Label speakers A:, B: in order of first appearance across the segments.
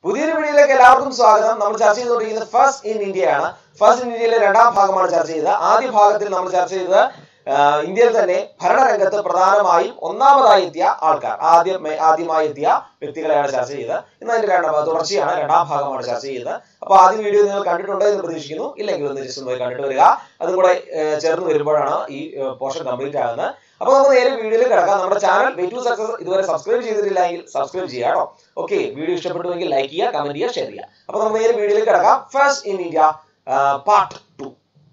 A: പുതിയൊരു വീഡിയോയിലേക്ക് എല്ലാവർക്കും സ്വാഗതം നമ്മൾ ചർച്ച ചെയ്തുകൊണ്ടിരിക്കുന്നത് ഫസ്റ്റ് ഇൻ ഇന്ത്യയാണ് ഫസ്റ്റ് ഇൻ ഇന്ത്യയിലെ രണ്ടാം ഭാഗമാണ് ചർച്ച ചെയ്തത് ആദ്യ ഭാഗത്തിൽ നമ്മൾ ചർച്ച ചെയ്തത് ആ, ഇന്ത്യയിൽ തന്നെ ഭരണരംഗത്ത് പ്രധാനമായും ഒന്നാമതായി എത്തിയ ആൾക്കാർ ആദ്യം ആദ്യമായി എത്തിയ വ്യക്തികളെയാണ് ചർച്ച ചെയ്തത് ഇന്ന് അതിന്റെ രണ്ടാം ഭാഗം തുടർച്ചയാണ് രണ്ടാം ഭാഗമാണ് ചർച്ച ചെയ്തത് അപ്പോൾ ആദ്യ വീഡിയോ നിങ്ങൾ കണ്ടിട്ടുണ്ടോ എന്ന് പ്രതീക്ഷിക്കുന്നു ഇല്ലെങ്കിൽ ഒന്ന് ജസ്റ്റ് ഒന്ന് പോയി കണ്ടിട്ട് വരിക അതും കൂടെ ഏ, ചേർന്ന് വരുമ്പോഴാണ് ഈ പോർഷൻ കംപ്ലീറ്റ് ആകുന്നത് അപ്പോൾ നമുക്ക് നേരെ വീഡിയോയിൽ കിടക്കാം നമ്മുടെ ചാനൽ വേ ടു സക്സസ് ഇതുവരെ സബ്സ്ക്രൈബ് ചെയ്തിട്ടില്ലെങ്കിൽ സബ്സ്ക്രൈബ് ചെയ്യുക കേട്ടോ ഓക്കെ വീഡിയോ ഇഷ്ടപ്പെട്ടുവെങ്കിൽ ലൈക്ക് ചെയ്യുക കമന്റ് ചെയ്യുക ഷെയർ ചെയ്യുക അപ്പോൾ നമുക്ക് നേരെ വീഡിയോയിൽ കിടക്കാം first in India part two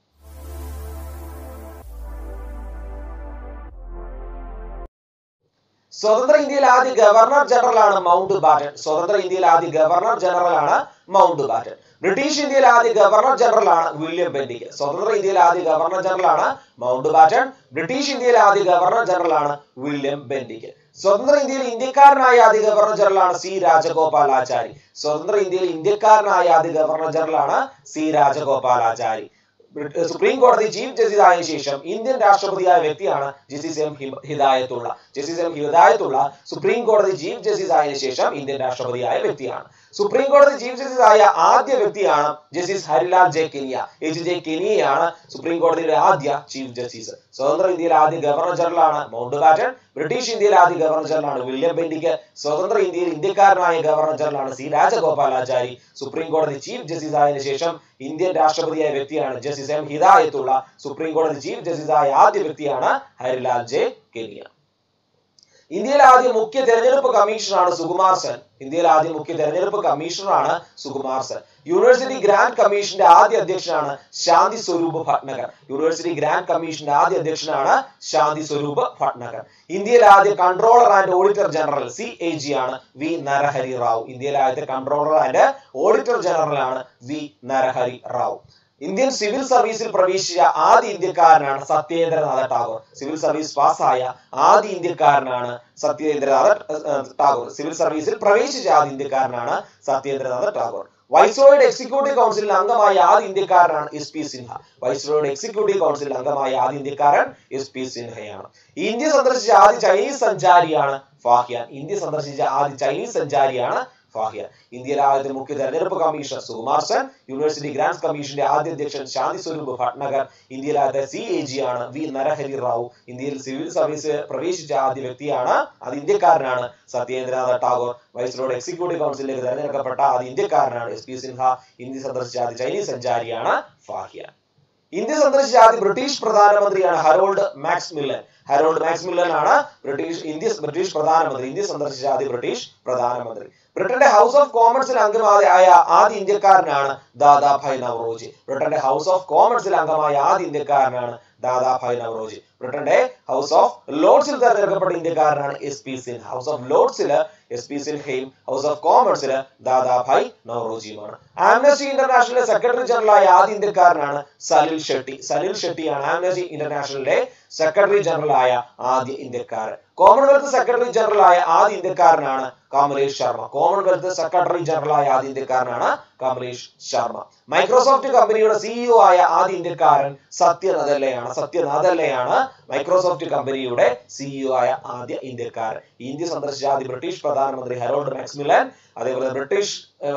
A: സ്വതന്ത്ര ഇന്ത്യയിൽ ആദ്യ ഗവർണർ ജനറൽ ആണ് മൗണ്ട് ബാറ്റൻ സ്വതന്ത്ര ഇന്ത്യയിൽ ആദ്യ ഗവർണർ ജനറൽ ആണ് മൗണ്ട് ബാറ്റൻ ബ്രിട്ടീഷ് ഇന്ത്യയിൽ ആദ്യ ഗവർണർ ജനറൽ ആണ് വില്യം ബെന്റിക് സ്വതന്ത്ര ഇന്ത്യയിൽ ആദ്യ ഗവർണർ ജനറൽ ആണ് മൗണ്ട് ബാറ്റൻ ബ്രിട്ടീഷ് ഇന്ത്യയിൽ ആദ്യ ഗവർണർ ജനറൽ ആണ് വില്യം ബെന്റിക് സ്വതന്ത്ര ഇന്ത്യയിൽ ഇന്ത്യക്കാരനായ ആദ്യ ഗവർണർ ജനറൽ ആണ് സി രാജഗോപാലാചാരി സ്വതന്ത്ര ഇന്ത്യയിൽ ഇന്ത്യക്കാരനായ ആദ്യ ഗവർണർ ജനറൽ ആണ് സി രാജഗോപാലാചാരി ബ്രിട്ട്- സുപ്രീം കോടതി ചീഫ് ജസ്റ്റിസ് ആയ ശേഷം ഇന്ത്യൻ രാഷ്ട്രപതിയായ വ്യക്തിയാണ് ജസ്റ്റിസ് എം ഹിം- Hidayatullah justice M Hidayatullah supreme കോടതി ചീഫ് ജസ്റ്റിസ് ആയ ശേഷം ഇന്ത്യൻ രാഷ്ട്രപതിയായ വ്യക്തിയാണ് സുപ്രീം കോടതി ചീഫ് ജസ്റ്റിസ് ആയ ആദ്യ വ്യക്തിയാണ് justice Harilal J Kania H J കെനിയയാണ് സുപ്രീം കോടതിയുടെ ആദ്യ ചീഫ് ജസ്റ്റിസ് സ്വതന്ത്ര ഇന്ത്യയിലെ ആദ്യ ഗവർണർ ജനറൽ ആണ് മൗണ്ട് ബാറ്റൻ ബ്രിട്ടീഷ് ഇന്ത്യയിലെ ആദ്യ ഗവർണർ ജനറൽ ആണ് വില്യം ബെന്റിക്ക് സ്വതന്ത്ര ഇന്ത്യയിൽ ഇന്ത്യക്കാരനായ ഗവർണർ ജനറൽ ആണ് സി രാജഗോപാലാചാരി സുപ്രീം കോടതി ചീഫ് ജസ്റ്റിസ് ആയതിനു ശേഷം ഇന്ത്യൻ രാഷ്ട്രപതിയായ വ്യക്തിയാണ് ജസ്റ്റിസ് എം ഹിദായത്തുള്ള സുപ്രീം കോടതി ചീഫ് ജസ്റ്റിസ് ആയ ആദ്യ വ്യക്തിയാണ് ഹരിലാൽ ജെ കെനിയ ഇന്ത്യയിലെ ആദ്യ മുഖ്യ തെരഞ്ഞെടുപ്പ് കമ്മീഷണറാണ് സുകുമാർ സെൻ ഇന്ത്യയിലെ ആദ്യ മുഖ്യ തെരഞ്ഞെടുപ്പ് കമ്മീഷണറാണ് സുകുമാർ സെൻ യൂണിവേഴ്സിറ്റി ഗ്രാൻഡ് കമ്മീഷന്റെ ആദ്യ അധ്യക്ഷനാണ് ശാന്തി സ്വരൂപ് ഭട്നഗർ യൂണിവേഴ്സിറ്റി ഗ്രാൻഡ് കമ്മീഷന്റെ ആദ്യ അധ്യക്ഷനാണ് ശാന്തി സ്വരൂപ് ഭട്നഗർ ഇന്ത്യയിലെ ആദ്യ controller and auditor general C A G ആണ് വി നരഹരി റാവു ഇന്ത്യയിലെ ആദ്യത്തെ കൺട്രോളർ ആൻഡ് ഓഡിറ്റർ ജനറൽ ആണ് V Narahari Rao Indian civil സർവീസിൽ പ്രവേശിച്ച ആദ്യ ഇന്ത്യക്കാരനാണ് സത്യേന്ദ്രനാഥ ടാഗോർ സിവിൽ സർവീസ് പാസ്സായ ആദ്യ ഇന്ത്യക്കാരനാണ് സത്യേന്ദ്രനാഥ ഏഹ്, ടാഗോർ സിവിൽ സർവീസിൽ പ്രവേശിച്ച ആദ്യ ഇന്ത്യക്കാരനാണ് സത്യേന്ദ്രനാഥ ടാഗോർ വൈസ്രോയുടെ എക്സിക്യൂട്ടീവ് കൗൺസിലിൽ അംഗമായ ആദ്യ ഇന്ത്യക്കാരനാണ് എസ് പി സിൻഹ വൈസ്രോയുടെ എക്സിക്യൂട്ടീവ് കൗൺസിലിൽ അംഗമായ ആദ്യ ഇന്ത്യക്കാരൻ എസ് പി സിൻഹയാണ് ഇന്ത്യ സന്ദർശിച്ച ആദ്യ ചൈനീസ് സഞ്ചാരിയാണ് ഫാഹിയാൻ ഇന്ത്യ സന്ദർശിച്ച ആദ്യ ചൈനീസ് സഞ്ചാരിയാണ് ഫാഹിയ ഇന്ത്യയിലെ ആദ്യത്തെ മുഖ്യ തെരഞ്ഞെടുപ്പ് കമ്മീഷണർ സുകുമാർ സെൻ യൂണിവേഴ്സിറ്റി ഗ്രാൻഡ് കമ്മീഷന്റെ ആദ്യ അധ്യക്ഷൻ ശാന്തി സ്വരൂപ് ഭട്നഗർ ഇന്ത്യയിലെ ആദ്യത്തെ സി എ ജി ആണ് വി നരഹരി റാവു ഇന്ത്യയിൽ സിവിൽ സർവീസ് പ്രവേശിച്ച ആദ്യ വ്യക്തിയാണ് അത് ഇന്ത്യക്കാരനാണ് സത്യേന്ദ്രനാഥ ടാഗോർ വൈസ്രോഡ് എക്സിക്യൂട്ടീവ് കൗൺസിലിലേക്ക് തെരഞ്ഞെടുക്കപ്പെട്ട ആദ്യ ഇന്ത്യക്കാരനാണ് എസ് പി സിൻഹ ഇന്ത്യ സന്ദർശിച്ച ആദ്യ ചൈനീസ് സഞ്ചാരിയാണ് ഫാഹിയ ഇന്ത്യ സന്ദർശിച്ച ആദ്യ ബ്രിട്ടീഷ് പ്രധാനമന്ത്രിയാണ് Harold Macmillan Harold Macmillan ആണ് ബ്രിട്ടീഷ് ഇന്ത്യ ബ്രിട്ടീഷ് പ്രധാനമന്ത്രി ഇന്ത്യ സന്ദർശിച്ച ആദ്യ ബ്രിട്ടീഷ് പ്രധാനമന്ത്രി ബ്രിട്ടന്റെ ഹൗസ് ഓഫ് കോമൺസിൽ അംഗമായ ആദ്യ ഇന്ത്യക്കാരനാണ് ദാദാഭായ് നവറോജി ബ്രിട്ടന്റെ ഹൗസ് ഓഫ് കോമൺസിൽ അംഗമായ ആദ്യ ഇന്ത്യക്കാരനാണ് ദാദാഭായ് നവറോജി ബ്രിട്ടന്റെ ഹൗസ് ഓഫ് ലോർഡ്സിൽ തെരഞ്ഞെടുക്കപ്പെട്ട ഇന്ത്യക്കാരനാണ് S P Sinha house of ലോർഡ്സിൽ എസ് പി സിൻഹയും ഹൗസ് ഓഫ് കോമൺസിൽ ദാദാഭായ് നവറോജിയുമാണ് ആംനസ്റ്റി ഇന്റർനാഷണലിലെ സെക്രട്ടറി ജനറലായ ആദ്യ ഇന്ത്യക്കാരനാണ് സലിൽ ഷെട്ടി സലിൽ ഷെട്ടിയാണ് ആംനസ്റ്റി ഇന്റർനാഷണലിലെ സെക്രട്ടറി ജനറലായ ആദ്യ ഇന്ത്യക്കാരൻ കോമൺവെൽത്ത് സെക്രട്ടറി ജനറലായ ആദ്യ ഇന്ത്യക്കാരനാണ് കമലേഷ് ശർമ്മ കോമൺവെൽത്ത് സെക്രട്ടറി ജനറലായ ആദ്യ ഇന്ത്യക്കാരനാണ് കമലേഷ് ശർമ്മ മൈക്രോസോഫ്റ്റ് കമ്പനിയുടെ സിഇഒ ആയ ആദ്യ ഇന്ത്യക്കാരൻ സത്യ നദല്ലയാണ് സത്യ നദല്ലയാണ് മൈക്രോസോഫ്റ്റ് കമ്പനിയുടെ സിഇഒ ആയ ആദ്യ ഇന്ത്യക്കാരൻ ഇന്ത്യ സന്ദർശിച്ച ആദ്യ ബ്രിട്ടീഷ് പ്രധാനമന്ത്രി ഹെറോൾഡ് മാക്സ്മിലൻ അതേപോലെ ബ്രിട്ടീഷ്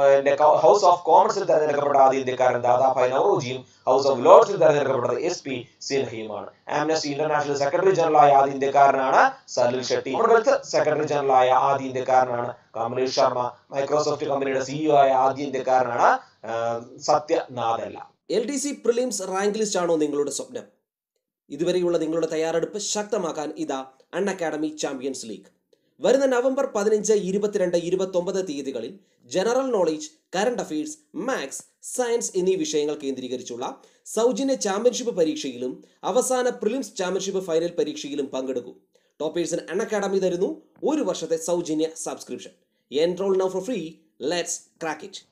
A: ഹൗസ് ഓഫ് കോമൺസിൽ തെരഞ്ഞെടുക്കപ്പെട്ട ആദ്യ ഇന്ത്യക്കാരൻ ദാദാഭായ് നവറോജിയും ഹൗസ് ഓഫ് ലോർഡ്സിൽ തെരഞ്ഞെടുക്കപ്പെട്ടത് എസ് പി സിൻഹയുമാണ് ആംനസ്റ്റി ഇന്റർനാഷണൽ സെക്രട്ടറി ജനറലായ ആദ്യ ഇന്ത്യക്കാരനാണ് സലിൽ ഷെട്ടി കോമൺവെൽത്ത് സെക്രട്ടറി ജനറലായ ആദ്യ ഇന്ത്യക്കാരനാണ് കമലേഷ് ശർമ്മ മൈക്രോസോഫ്റ്റ് കമ്പനിയുടെ സിഇഒ ആയ ആദ്യ ഇന്ത്യക്കാരനാണ് ആ, Satya Nadella
B: L D C prelims rank list ആണോ നിങ്ങളുടെ സ്വപ്നം ഇതുവരെയുള്ള നിങ്ങളുടെ തയ്യാറെടുപ്പ് ശക്തമാക്കാൻ ഇതാ അൺ അക്കാഡമി ചാമ്പ്യൻസ് ലീഗ് വരുന്ന നവംബർ പതിനഞ്ച് ഇരുപത്തിരണ്ട് ഇരുപത്തൊമ്പത് തീയതികളിൽ general knowledge current affairs maths science എന്നീ വിഷയങ്ങൾ കേന്ദ്രീകരിച്ചുള്ള സൗജന്യ ചാമ്പ്യൻഷിപ്പ് പരീക്ഷയിലും അവസാന പ്രിലിംസ് ചാമ്പ്യൻഷിപ്പ് ഫൈനൽ പരീക്ഷയിലും പങ്കെടുക്കൂ ടോപ്പേഴ്സിന് അൺ അക്കാഡമി തരുന്നു ഒരു വർഷത്തെ സൗജന്യ subscription enrol now for free let's crack it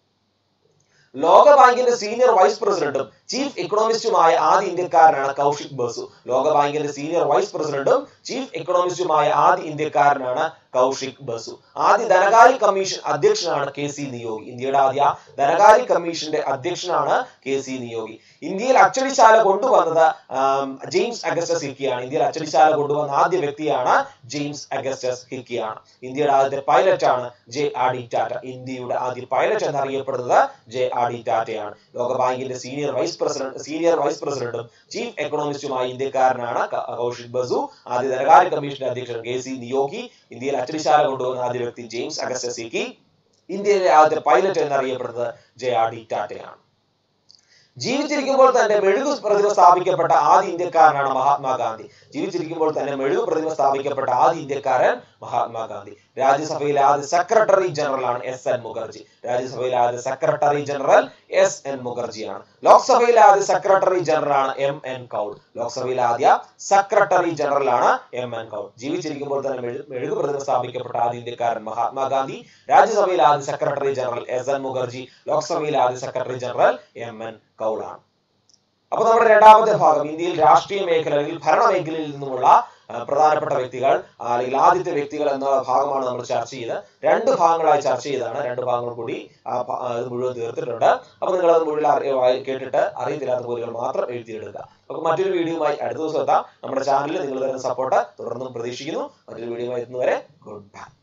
A: ലോകബാങ്കിന്റെ സീനിയർ വൈസ് പ്രസിഡന്റും ചീഫ് എക്കണോമിസ്റ്റുമായ ആദ്യ ഇന്ത്യക്കാരനാണ് കൗശിക് ബസു ലോകബാങ്കിന്റെ സീനിയർ വൈസ് പ്രസിഡന്റും ചീഫ് എക്കണോമിസ്റ്റുമായ ആദ്യ ഇന്ത്യക്കാരനാണ് കൗശിക് ബസു ആദ്യ ധനകാര്യ കമ്മീഷൻ അധ്യക്ഷനാണ് കെ സി നിയോഗി ഇന്ത്യയുടെ ആദ്യ ധനകാര്യ കമ്മീഷന്റെ അധ്യക്ഷനാണ് കെ സി നിയോഗി ഇന്ത്യയിൽ അച്ചടിശാല കൊണ്ടുവന്നത് ആം, ജെയിംസ് അഗസ്റ്റസ് ഹിക്കിയാണ് ഇന്ത്യയിൽ അച്ചടിശാല കൊണ്ടുവന്ന ആദ്യ വ്യക്തിയാണ് ജെയിംസ് അഗസ്റ്റസ് ഹിക്കിയാണ് ഇന്ത്യയുടെ ആദ്യത്തെ പൈലറ്റ് ആണ് ജെ ആർ ഡി ടാറ്റ ഇന്ത്യയുടെ ആദ്യ പൈലറ്റ് എന്നറിയപ്പെടുന്നത് ജെ ആർ ഡി ടാറ്റയാണ് ലോകബാങ്കിന്റെ senior vice president senior vice പ്രസിഡന്റും ചീഫ് എക്കണോമിസ്റ്റുമായ ഇന്ത്യക്കാരനാണ് ക- കൗശിക് ബസു ആദ്യ ധനകാര്യ കമ്മീഷന്റെ അധ്യക്ഷൻ കെ സി നിയോഗി ഇന്ത്യയിൽ അച്ചടിശാല കൊണ്ടുവന്ന ആദ്യ വ്യക്തി ജെയിംസ് അഗസ്റ്റസ് ഹിക്കി ഇന്ത്യയിലെ ആദ്യത്തെ പൈലറ്റ് എന്നറിയപ്പെടുന്നത് ജെ ആർ ഡി ടാറ്റയാണ് ജീവിച്ചിരിക്കുമ്പോൾ തന്നെ മെഴുകു പ്രതിമ സ്ഥാപിക്കപ്പെട്ട ആദ്യ ഇന്ത്യക്കാരനാണ് മഹാത്മാഗാന്ധി ജീവിച്ചിരിക്കുമ്പോൾ തന്നെ മെഴുകു പ്രതിമ സ്ഥാപിക്കപ്പെട്ട ആദ്യ ഇന്ത്യക്കാരൻ മഹാത്മാഗാന്ധി രാജ്യസഭയിലെ ആദ്യ സെക്രട്ടറി ജനറൽ ആണ് എസ് എൻ മുഖർജി രാജ്യസഭയിലെ ആദ്യ സെക്രട്ടറി ജനറൽ എസ് എൻ മുഖർജിയാണ് ലോക്സഭയിലെ ആദ്യ സെക്രട്ടറി ജനറൽ ആണ് എം എൻ കൗൾ ലോക്സഭയിലെ ആദ്യ സെക്രട്ടറി ജനറൽ ആണ് എം എൻ കൗൾ ജീവിച്ചിരിക്കുമ്പോൾ തന്നെ മെഴു- മെഴുകു പ്രതിമ സ്ഥാപിക്കപ്പെട്ട ആദ്യ ഇന്ത്യക്കാരൻ മഹാത്മാഗാന്ധി രാജ്യസഭയിലെ ആദ്യ secretary general S N Mukherjee ലോക്സഭയിലെ ആദ്യ സെക്രട്ടറി ജനറൽ എം എൻ കൗളാണ് അപ്പൊ നമ്മുടെ രണ്ടാമത്തെ ഭാഗം ഇന്ത്യയിൽ രാഷ്ട്രീയ മേഖല അല്ലെങ്കിൽ ഭരണ മേഖലയിൽ നിന്നുമുള്ള ആ, പ്രധാനപ്പെട്ട വ്യക്തികൾ ആ, അല്ലെങ്കിൽ ആദ്യത്തെ വ്യക്തികൾ എന്ന ഭാഗമാണ് നമ്മൾ ചർച്ച ചെയ്ത് രണ്ട് ഭാഗങ്ങളായി ചർച്ച ചെയ്താണ് രണ്ട് ഭാഗങ്ങൾ കൂടി ആ, പ- ആ, ഇത് മുഴുവൻ തീർത്തിട്ടുണ്ട് അപ്പൊ നിങ്ങൾ അത് മുഴുവൻ അറി- വായി- കേട്ടിട്ട് അറിയത്തില്ലാത്ത പോലുകൾ മാത്രം എഴുതിയെടുക്കുക അപ്പൊ മറ്റൊരു വീഡിയോയുമായി അടുത്ത ദിവസം എത്താം നമ്മുടെ ചാനലിൽ നിങ്ങൾ തരുന്ന സപ്പോർട്ട് തുടർന്നും പ്രതീക്ഷിക്കുന്നു മറ്റൊരു വീഡിയോയുമായി എത്തുന്നവരെ ഗുഡ് ബൈ